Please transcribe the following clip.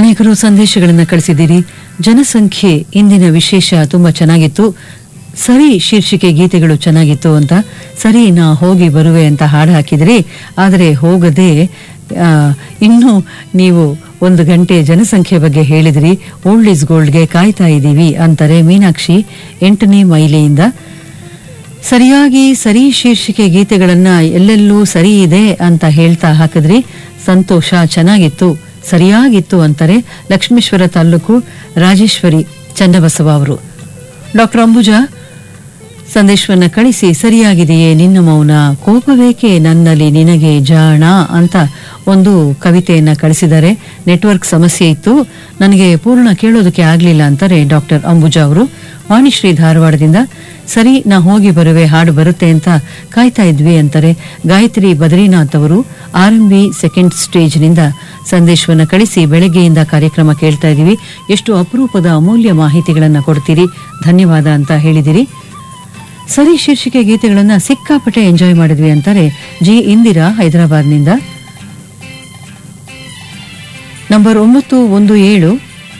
ಅನೇಕರು ಸಂದೇಶಗಳನ್ನು ಕಳಿಸಿದ್ದೀರಿ ಜನಸಂಖ್ಯೆ ಇಂದಿನ ವಿಶೇಷ ತುಂಬಾ ಚೆನ್ನಾಗಿತ್ತು ಸರಿ ಶೀರ್ಷಿಕೆ ಗೀತೆಗಳು ಚೆನ್ನಾಗಿತ್ತು ಅಂತ ಸರಿ ನಾ ಹೋಗಿ ಬರುವೆ ಅಂತ ಹಾಡು ಹಾಕಿದ್ರಿ ಆದರೆ ಹೋಗದೆ ಆ, ಇನ್ನು ನೀವು ಒಂದು ಗಂಟೆ ಜನಸಂಖ್ಯೆ ಬಗ್ಗೆ ಹೇಳಿದ್ರಿ ಓಲ್ಡ್ ಇಸ್ ಗೋಲ್ಡ್ಗೆ ಕಾಯ್ತಾ ಇದ್ದೀವಿ ಅಂತಾರೆ ಮೀನಾಕ್ಷಿ ಎಂಟನೇ ಮೈಲಿಯಿಂದ ಸರಿಯಾಗಿ ಸರಿ ಶೀರ್ಷಿಕೆ ಗೀತೆಗಳನ್ನ ಎಲ್ಲೆಲ್ಲೂ ಸರಿ ಇದೆ ಅಂತ ಹೇಳ್ತಾ ಹಾಕಿದ್ರಿ ಸಂತೋಷ ಚೆನ್ನಾಗಿತ್ತು ಸರಿಯಾಗಿತ್ತು ಅಂತಾರೆ ಲಕ್ಷ್ಮೇಶ್ವರ ತಾಲೂಕು ರಾಜೇಶ್ವರಿ ಚನ್ನಬಸವ ಅವರು ಡಾಕ್ಟರ್ ಅಂಬುಜಾ ಸಂದೇಶವನ್ನ ಕಳಿಸಿ ಸರಿಯಾಗಿದೆಯೇ ನಿನ್ನ ಮೌನ ಕೋಪವೇಕೆ ನನ್ನಲ್ಲಿ ನಿನಗೆ ಜಾಣ ಅಂತ ಒಂದು ಕವಿತೆಯನ್ನ ಕಳಿಸಿದ್ದಾರೆ ನೆಟ್ವರ್ಕ್ ಸಮಸ್ಯೆ ಇತ್ತು ನನಗೆ ಪೂರ್ಣ ಕೇಳೋದಕ್ಕೆ ಆಗ್ಲಿಲ್ಲ ಅಂತಾರೆ ಡಾಕ್ಟರ್ ಅಂಬುಜಾ ಅವರು ವಾಣಿಶ್ರೀ ಧಾರವಾಡದಿಂದ ಸರಿ ನಾ ಹೋಗಿ ಬರುವೆ ಹಾಡು ಬರುತ್ತೆ ಅಂತ ಕಾಯ್ತಾ ಇದ್ವಿ ಅಂತಾರೆ ಗಾಯತ್ರಿ ಬದ್ರಿನಾಥ್ ಅವರು ಆರ್ ಎಂ ಬಿ ಸೆಕೆಂಡ್ ಸ್ಟೇಜ್ನಿಂದ ಸಂದೇಶವನ್ನ ಕಳಿಸಿ ಬೆಳಗ್ಗೆಯಿಂದ ಕಾರ್ಯಕ್ರಮ ಕೇಳ್ತಾ ಇದೀವಿ ಎಷ್ಟು ಅಪರೂಪದ ಅಮೂಲ್ಯ ಮಾಹಿತಿಗಳನ್ನ ಕೊಡ್ತೀರಿ ಧನ್ಯವಾದ ಅಂತ ಹೇಳಿದಿರಿ ಸರಿ ಶೀರ್ಷಿಕೆ ಗೀತೆಗಳನ್ನ ಸಿಕ್ಕಾಪಟ್ಟೆ ಎಂಜಾಯ್ ಮಾಡಿದ್ವಿ ಅಂತಾರೆ ಜಿ ಇಂದಿರಾ ಹೈದರಾಬಾದ್ನಿಂದ ನಂಬರ್ ಒಂಬತ್ತು ಒಂದು ಏಳು